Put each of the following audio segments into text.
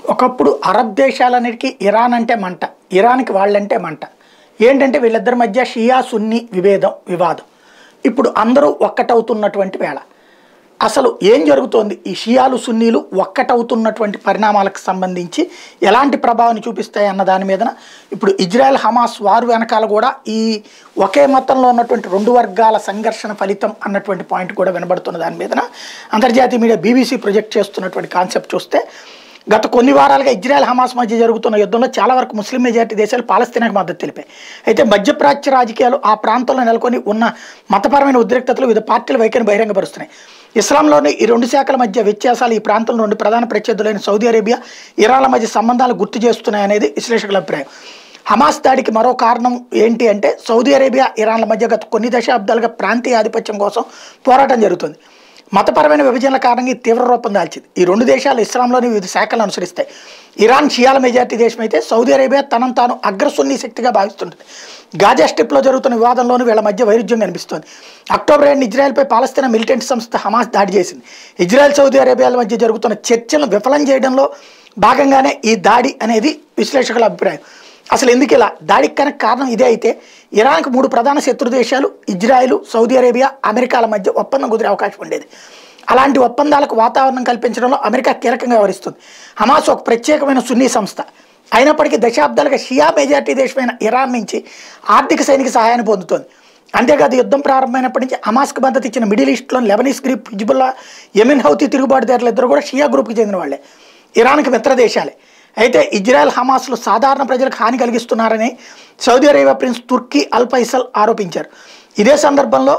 ఒకప్పుడు Arab దేశాలన్నిటికీ Iran అంటే మంట ఇరాన్కి వాళ్ళంటే మంట ఏంటంటే వీళ్ళిద్దరి మధ్య షియా సున్నీ విభేదం వివాదం ఇప్పుడు అందరూ ఒక్కటవుతున్నటువంటి వేళ అసలు ఏం జరుగుతోంది ఈ షియాలు సున్నీలు ఒక్కటవుతున్నటువంటి పరిణామాలకు సంబంధించి ఎలాంటి ప్రభావాన్ని చూపిస్తాయి అన్న దాని మీదన ఇప్పుడు ఇజ్రాయెల్ హమాస్ వారు వెనకాల కూడా ఈ ఒకే మతంలో ఉన్నటువంటి రెండు వర్గాల సంఘర్షణ ఫలితం అన్నటువంటి పాయింట్ కూడా వినబడుతున్న దాని మీదన అంతర్జాతీయ మీడియా బీబీసీ ప్రొజెక్ట్ చేస్తున్నటువంటి కాన్సెప్ట్ చూస్తే గత కొన్ని వారాలుగా ఇజ్రాయెల్ హమాస్ మధ్య జరుగుతున్న యుద్ధంలో చాలా వరకు ముస్లిం మెజార్టీ దేశాలు పాలస్తీనాకు మద్దతు తెలిపాయి అయితే మధ్యప్రాచ్య రాజకీయాలు ఆ ప్రాంతంలో నెలకొని ఉన్న మతపరమైన ఉద్రిక్తతలు వివిధ పార్టీల వైఖరిని బహిరంగపరుస్తున్నాయి ఇస్లాంలోని ఈ రెండు శాఖల మధ్య వ్యత్యాసాలు ఈ ప్రాంతంలో రెండు ప్రధాన ప్రత్యర్థులైన సౌదీ అరేబియా ఇరాన్ల మధ్య సంబంధాలు గుర్తు చేస్తున్నాయనేది విశ్లేషకుల అభిప్రాయం హమాస్ దాడికి మరో కారణం ఏంటి అంటే సౌదీ అరేబియా ఇరాన్ల మధ్య గత కొన్ని దశాబ్దాలుగా ప్రాంతీయ ఆధిపత్యం కోసం పోరాటం జరుగుతుంది మతపరమైన విభజనల కారణంగా ఇది తీవ్ర రూపం దాల్చింది ఈ రెండు దేశాలు ఇస్లాంలోని వివిధ శాఖలను అనుసరిస్తాయి ఇరాన్ షియాల మెజార్టీ దేశం అయితే సౌదీ అరేబియా తనను తాను అగ్రసున్ని శక్తిగా భావిస్తుంటుంది గాజా స్ట్రిప్లో జరుగుతున్న వివాదంలోనూ వీళ్ళ మధ్య వైరుధ్యం కనిపిస్తోంది అక్టోబర్ ఏడు ఇజ్రాయెల్పై పాలస్తీనా మిలిటెంట్ సంస్థ హమాస్ దాడి చేసింది ఇజ్రాయెల్ సౌదీ అరేబియాల మధ్య జరుగుతున్న చర్చలను విఫలం చేయడంలో భాగంగానే ఈ దాడి అనేది విశ్లేషకుల అభిప్రాయం అసలు ఎందుకు ఇలా దాడికి కనుక కారణం ఇదే అయితే ఇరాన్కి మూడు ప్రధాన శత్రు దేశాలు ఇజ్రాయెల్ సౌదీ అరేబియా అమెరికాల మధ్య ఒప్పందం కుదిరే అవకాశం ఉండేది అలాంటి ఒప్పందాలకు వాతావరణం కల్పించడంలో అమెరికా కీలకంగా వ్యవహరిస్తుంది హమాస్ ఒక ప్రత్యేకమైన సున్నీ సంస్థ అయినప్పటికీ దశాబ్దాలుగా షియా మెజార్టీ దేశమైన ఇరాన్ నుంచి ఆర్థిక సైనిక సహాయాన్ని పొందుతోంది అంతేకాదు యుద్ధం ప్రారంభమైనప్పటి నుంచి హమాస్కి మద్దతు ఇచ్చిన మిడిల్ ఈస్ట్లోని Lebanese group Hezbollah Yemen Houthi తిరుగుబాటుదారులు ఇద్దరు కూడా షియా గ్రూప్కి చెందిన వాళ్ళే ఇరాన్కి మిత్ర దేశాలే అయితే ఇజ్రాయెల్ హమాస్లు సాధారణ ప్రజలకు హాని కలిగిస్తున్నారని Saudi Arabia prince Turki al Faisal ఆరోపించారు ఇదే సందర్భంలో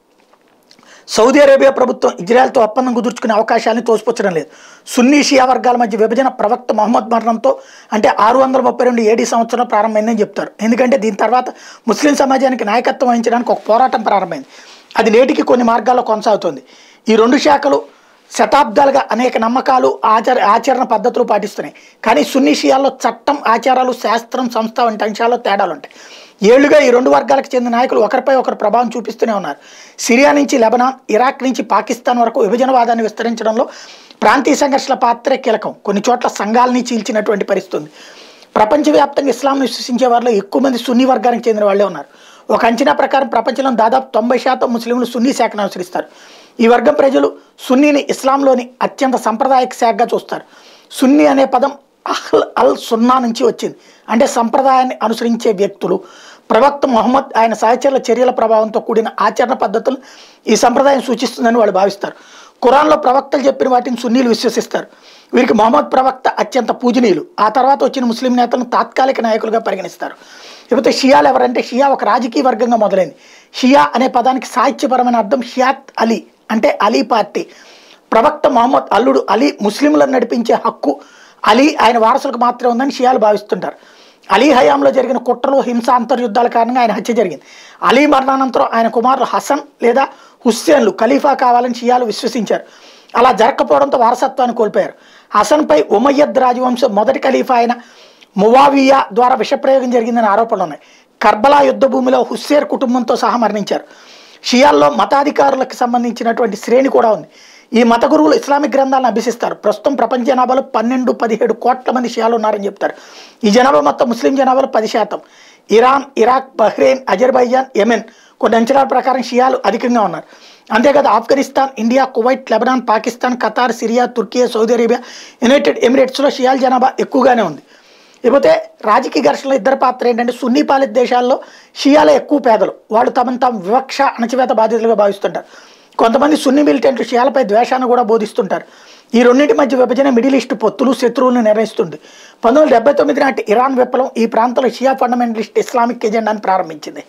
సౌదీ అరేబియా ప్రభుత్వం ఇజ్రాయెల్తో ఒప్పందం కుదుర్చుకునే అవకాశాన్ని తోసిపుచ్చడం లేదు సున్నీ షియా వర్గాల మధ్య విభజన ప్రవక్త మహమ్మద్ మరణంతో అంటే ఆరు వందల ముప్పై రెండు ఏడీ సంవత్సరం ప్రారంభమైందని చెప్తారు ఎందుకంటే దీని తర్వాత ముస్లిం సమాజానికి నాయకత్వం వహించడానికి ఒక పోరాటం ప్రారంభమైంది అది నేటికి కొన్ని మార్గాల్లో కొనసాగుతుంది ఈ రెండు శాఖలు శతాబ్దాలుగా అనేక నమ్మకాలు ఆచార ఆచరణ పద్ధతులు పాటిస్తున్నాయి కానీ సున్నీ షియాల్లో చట్టం ఆచారాలు శాస్త్రం సంస్థ వంటి అంశాల్లో తేడాలు ఉంటాయి ఏళ్లుగా ఈ రెండు వర్గాలకు చెందిన నాయకులు ఒకరిపై ఒకరు ప్రభావం చూపిస్తూనే ఉన్నారు సిరియా నుంచి లెబనాన్ ఇరాక్ నుంచి పాకిస్తాన్ వరకు విభజనవాదాన్ని విస్తరించడంలో ప్రాంతీయ సంఘర్షణ పాత్రే కీలకం కొన్ని చోట్ల సంఘాలని చీల్చినటువంటి పరిస్థితి ఉంది ప్రపంచవ్యాప్తంగా ఇస్లాం విశ్వసించే వారిలో ఎక్కువ మంది సున్నీ వర్గానికి చెందిన వాళ్ళే ఉన్నారు ఒక అంచనా ప్రకారం ప్రపంచంలో దాదాపు తొంభై శాతం ముస్లింలు సున్నీ శాఖను అనుసరిస్తారు ఈ వర్గం ప్రజలు సున్నీని ఇస్లాంలోని అత్యంత సంప్రదాయక శాఖగా చూస్తారు సున్నీ అనే పదం అహ్ల్ అల్ సున్నా నుంచి వచ్చింది అంటే సంప్రదాయాన్ని అనుసరించే వ్యక్తులు ప్రవక్త మొహమ్మద్ ఆయన సహచరుల చర్యల ప్రభావంతో కూడిన ఆచరణ పద్ధతులు ఈ సంప్రదాయం సూచిస్తుందని వాళ్ళు భావిస్తారు ఖురాన్లో ప్రవక్తలు చెప్పిన వాటిని సున్నీలు విశ్వసిస్తారు వీరికి మొహమ్మద్ ప్రవక్త అత్యంత పూజనీయులు ఆ తర్వాత వచ్చిన ముస్లిం నేతలను తాత్కాలిక నాయకులుగా పరిగణిస్తారు ఇకపోతే షియాలు ఎవరంటే షియా ఒక రాజకీయ వర్గంగా మొదలైంది షియా అనే పదానికి సాహిత్యపరమైన అర్థం షియాత్ అలీ అంటే అలీ పార్టీ ప్రవక్త మొహమ్మద్ అల్లుడు అలీ ముస్లింలను నడిపించే హక్కు అలీ ఆయన వారసులకు మాత్రమే ఉందని షియాలు భావిస్తుంటారు అలీ హయాంలో జరిగిన కుట్రలు హింస అంతర్యుద్ధాల కారణంగా ఆయన హత్య జరిగింది అలీ మరణానంతరం ఆయన కుమారులు హసన్ లేదా హుస్సేన్లు ఖలీఫా కావాలని షియాలు విశ్వసించారు అలా జరగకపోవడంతో వారసత్వాన్ని కోల్పోయారు హసన్పై ఉమయ్యద్ రాజవంశం మొదటి ఖలీఫా అయిన మువావియా ద్వారా విషప్రయోగం జరిగిందని ఆరోపణలు ఉన్నాయి కర్బలా యుద్ధ భూమిలో హుస్సేర్ కుటుంబంతో సహా మరణించారు షియాల్లో మతాధికారులకు సంబంధించినటువంటి శ్రేణి కూడా ఉంది ఈ మత గురువులు ఇస్లామిక్ గ్రంథాలను అభ్యసిస్తారు ప్రస్తుతం ప్రపంచ జనాభాలో పన్నెండు పదిహేడు కోట్ల మంది షియాలు ఉన్నారని చెప్తారు ఈ జనాభా మొత్తం ముస్లిం జనాభాలో పది శాతం Iran Iraq Bahrain Azerbaijan Yemen కొన్ని అంచనాల ప్రకారం షియాలు అధికంగా ఉన్నారు అంతేకాదు Afghanistan India Kuwait Lebanon Pakistan Qatar Syria Turkiye Saudi Arabia United ఎమిరేట్స్లో షియాల జనాభా ఎక్కువగానే ఉంది ఇకపోతే రాజకీయ ఘర్షణలో ఇద్దరు పాత్ర ఏంటంటే సున్నీ పాలిత దేశాల్లో షియాలే ఎక్కువ పేదలు వాళ్ళు తమను తాము వివక్ష అణచివేత బాధితులుగా భావిస్తుంటారు కొంతమంది సున్నీ మిలిటెంట్లు షియాలపై ద్వేషాన్ని కూడా బోధిస్తుంటారు ఈ రెండింటి మధ్య విభజన మిడిల్ ఈస్ట్ పొత్తులు శత్రువులను నిర్ణయిస్తుంది పంతొమ్మిది వందల డెబ్బై తొమ్మిది నాటి ఇరాన్ విప్లవం ఈ ప్రాంతంలో షియా ఫండమెంటలిస్ట్ ఇస్లామిక్ ఎజెండాను ప్రారంభించింది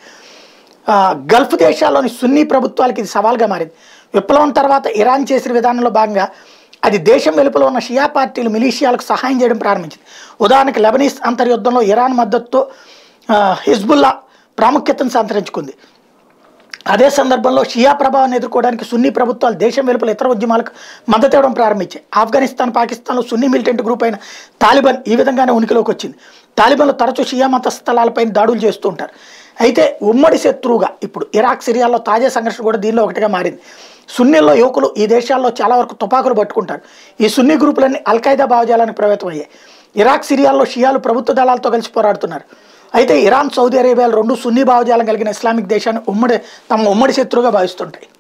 ఆ, గల్ఫ్ దేశాల్లోని సున్నీ ప్రభుత్వాలకి ఇది సవాల్గా మారింది విప్లవం తర్వాత ఇరాన్ చేసిన విధానంలో భాగంగా అది దేశం వెలుపల ఉన్న షియా పార్టీలు మిలీషియాలకు సహాయం చేయడం ప్రారంభించింది ఉదాహరణకు లెబనీస్ అంతర్యుద్ధంలో ఇరాన్ మద్దతుతో ఆ, హిజ్బుల్లా ప్రాముఖ్యతను సంతరించుకుంది అదే సందర్భంలో షియా ప్రభావాన్ని ఎదుర్కోవడానికి సున్నీ ప్రభుత్వాలు దేశం వెలుపల ఇతర ఉద్యమాలకు మద్దతు ఇవ్వడం ప్రారంభించాయి ఆఫ్ఘనిస్తాన్ పాకిస్తాన్లో సున్నీ మిలిటెంట్ గ్రూప్ అయిన తాలిబాన్ ఈ విధంగానే ఉనికిలోకి వచ్చింది తాలిబాన్లు తరచూ షియా మత స్థలాలపై దాడులు చేస్తూ ఉంటారు అయితే ఉమ్మడి శత్రువుగా ఇప్పుడు ఇరాక్ సిరియాలో తాజా సంఘర్షణ కూడా దీనిలో ఒకటిగా మారింది సున్నీల్లో యువకులు ఈ దేశాల్లో చాలా వరకు తుపాకులు పట్టుకుంటారు ఈ సున్నీ గ్రూపులన్నీ అల్ఖైదా భావజాలానికి ప్రభావితమయ్యాయి ఇరాక్ సిరియాల్లో షియాలు ప్రభుత్వ దళాలతో కలిసి పోరాడుతున్నారు అయితే ఇరాన్ సౌదీ అరేబియాలు రెండు సున్నీ భావజాలం కలిగిన ఇస్లామిక్ దేశాన్ని ఉమ్మడి తమ ఉమ్మడి శత్రువుగా భావిస్తుంటాయి